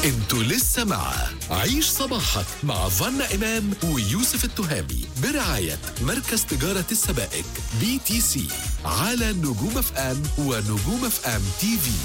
انتوا لسه مع عيش صباحك مع فنا إمام ويوسف التهامي برعاية مركز تجارة السبائك بي تي سي على نجوم اف ام ونجوم اف ام تي في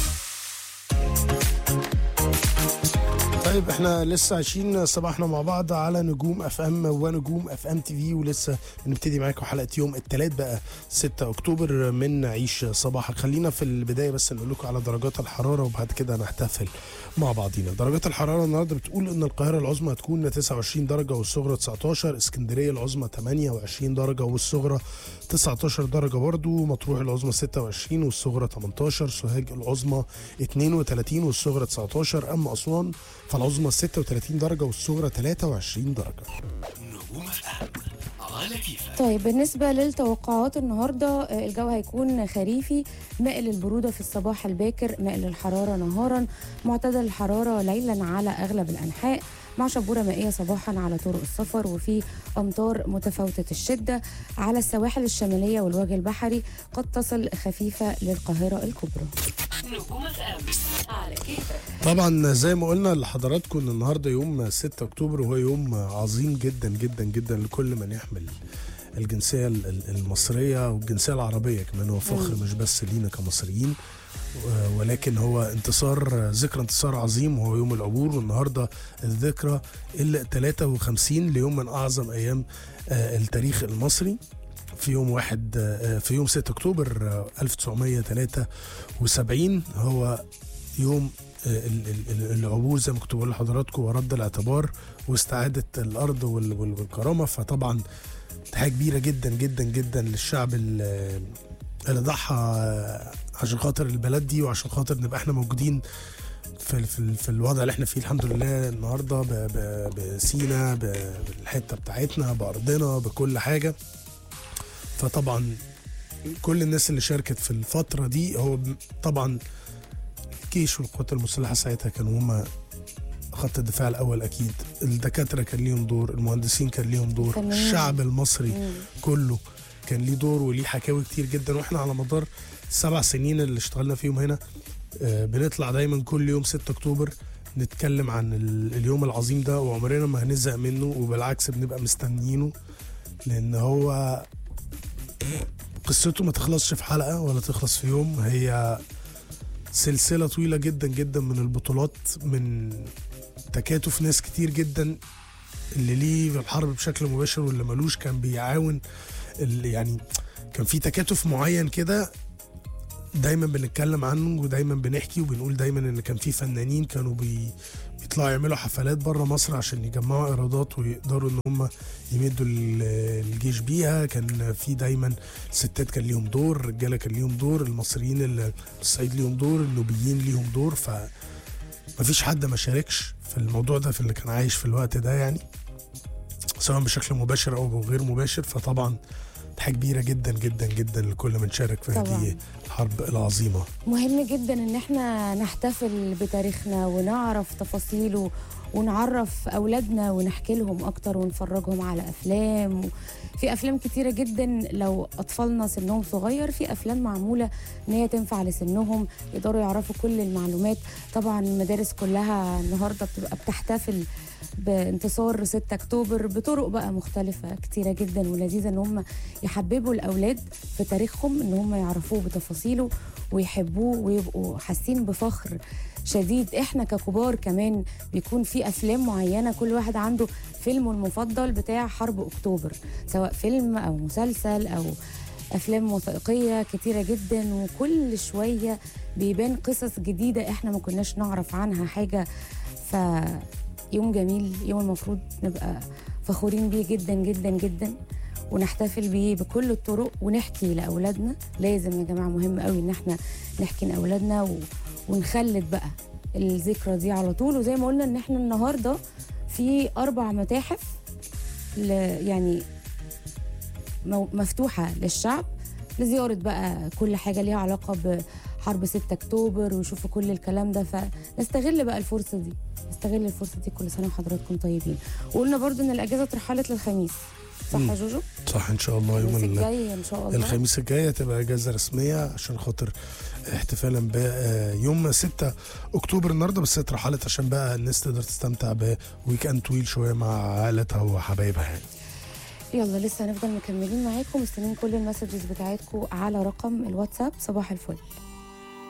طيب احنا لسه عايشين صباحنا مع بعض على نجوم اف ام ونجوم اف ام تي في ولسه بنبتدي معاكم حلقه يوم الثلاث بقى 6 اكتوبر من عيش صباحك خلينا في البدايه بس نقول لكم على درجات الحراره وبعد كده نحتفل مع بعضينا درجات الحراره النهارده بتقول ان القاهره العظمى هتكون 29 درجه والصغرى 19 اسكندريه العظمى 28 درجه والصغرى 19 درجه برضو مطروح العظمى 26 والصغرى 18 سوهاج العظمى 32 والصغرى 19 اما اسوان فالعظمى 36 درجه والصغرى 23 درجه نجوم اف ام على كيفك طيب بالنسبة للتوقعات النهاردة آه، الجو هيكون خريفي مائل البرودة في الصباح الباكر مائل الحرارة نهارا معتدل الحرارة ليلا على أغلب الأنحاء مع شبورة مائية صباحا على طرق السفر وفي أمطار متفاوتة الشدة على السواحل الشمالية والوجه البحري قد تصل خفيفة للقاهرة الكبرى طبعا زي ما قلنا لحضراتكم ان النهارده يوم 6 اكتوبر وهو يوم عظيم جدا جدا جدا لكل من يحمل الجنسيه ال- ال- المصريه والجنسيه العربيه كمان هو فخر مش بس لينا كمصريين و- ولكن هو انتصار ذكرى انتصار عظيم وهو يوم العبور والنهارده الذكرى ال 53 ليوم من اعظم ايام آه، التاريخ المصري في يوم واحد آه، في يوم 6 اكتوبر آه، 1973 هو يوم آه، ال- ال- ال- العبور زي ما كنت بقول لحضراتكم ورد الاعتبار واستعاده الارض وال- وال- والكرامه فطبعا حاجه كبيره جدا جدا جدا للشعب ال- اللي ضحى آه، عشان خاطر البلد دي وعشان خاطر نبقى احنا موجودين في في, في الوضع اللي احنا فيه الحمد لله النهارده ب- ب- بسينا ب- بالحته بتاعتنا بارضنا بكل حاجه فطبعا كل الناس اللي شاركت في الفتره دي هو ب- طبعا الجيش والقوات المسلحه ساعتها كانوا هما خط الدفاع الاول اكيد الدكاتره كان ليهم دور المهندسين كان ليهم دور فنانين. الشعب المصري كله كان ليه دور وليه حكاوي كتير جدا واحنا على مدار السبع سنين اللي اشتغلنا فيهم هنا آه، بنطلع دايما كل يوم 6 اكتوبر نتكلم عن ال- اليوم العظيم ده وعمرنا ما هنزهق منه وبالعكس بنبقى مستنيينه لان هو قصته ما تخلصش في حلقه ولا تخلص في يوم هي سلسله طويله جدا جدا من البطولات من تكاتف ناس كتير جدا اللي ليه في الحرب بشكل مباشر واللي ملوش كان بيعاون اللي يعني كان في تكاتف معين كده دايما بنتكلم عنه ودايما بنحكي وبنقول دايما ان كان في فنانين كانوا بي بيطلعوا يعملوا حفلات بره مصر عشان يجمعوا ايرادات ويقدروا ان هم يمدوا ال- الجيش بيها كان في دايما ستات كان ليهم دور الرجاله كان ليهم دور المصريين اللي في الصعيد ليهم دور النوبيين ليهم دور ف مفيش حد ما شاركش في الموضوع ده في اللي كان عايش في الوقت ده يعني سواء بشكل مباشر او غير مباشر فطبعا دي حاجه كبيره جدا جدا جدا لكل من شارك في طبعاً. هذه الحرب العظيمه مهم جدا ان احنا نحتفل بتاريخنا ونعرف تفاصيله ونعرف اولادنا ونحكي لهم اكتر ونفرجهم على افلام في افلام كتيره جدا لو اطفالنا سنهم صغير في افلام معموله ان هي تنفع لسنهم يقدروا يعرفوا كل المعلومات طبعا المدارس كلها النهارده بتبقى بتحتفل بانتصار 6 اكتوبر بطرق بقى مختلفه كتيره جدا ولذيذه ان هم يحببوا الاولاد في تاريخهم ان هم يعرفوه بتفاصيله ويحبوه ويبقوا حاسين بفخر شديد احنا ككبار كمان بيكون في افلام معينه كل واحد عنده فيلمه المفضل بتاع حرب اكتوبر سواء فيلم او مسلسل او افلام وثائقيه كتيره جدا وكل شويه بيبان قصص جديده احنا ما كناش نعرف عنها حاجه ف يوم جميل يوم المفروض نبقى فخورين بيه جدا جدا جدا ونحتفل بيه بكل الطرق ونحكي لاولادنا لازم يا جماعه مهم قوي ان احنا نحكي لاولادنا و... ونخلد بقى الذكرى دي على طول وزي ما قلنا ان احنا النهارده في اربع متاحف ل... يعني مو- مفتوحه للشعب لزياره بقى كل حاجه ليها علاقه بحرب 6 اكتوبر ويشوفوا كل الكلام ده فنستغل بقى الفرصه دي نستغل الفرصه دي كل سنه وحضراتكم طيبين وقلنا برضو ان الاجازه اترحلت للخميس صح مم. يا جوجو؟ صح ان شاء الله يوم الخميس ال- الجاي ان شاء الله الخميس الجاي هتبقى اجازه رسميه عشان خاطر احتفالا بيوم 6 اكتوبر النهارده بس اترحلت عشان بقى الناس تقدر تستمتع بويك اند طويل شويه مع عائلتها وحبايبها يعني يلا لسه هنفضل مكملين معاكم مستنيين كل المسجز بتاعتكم على رقم الواتساب صباح الفل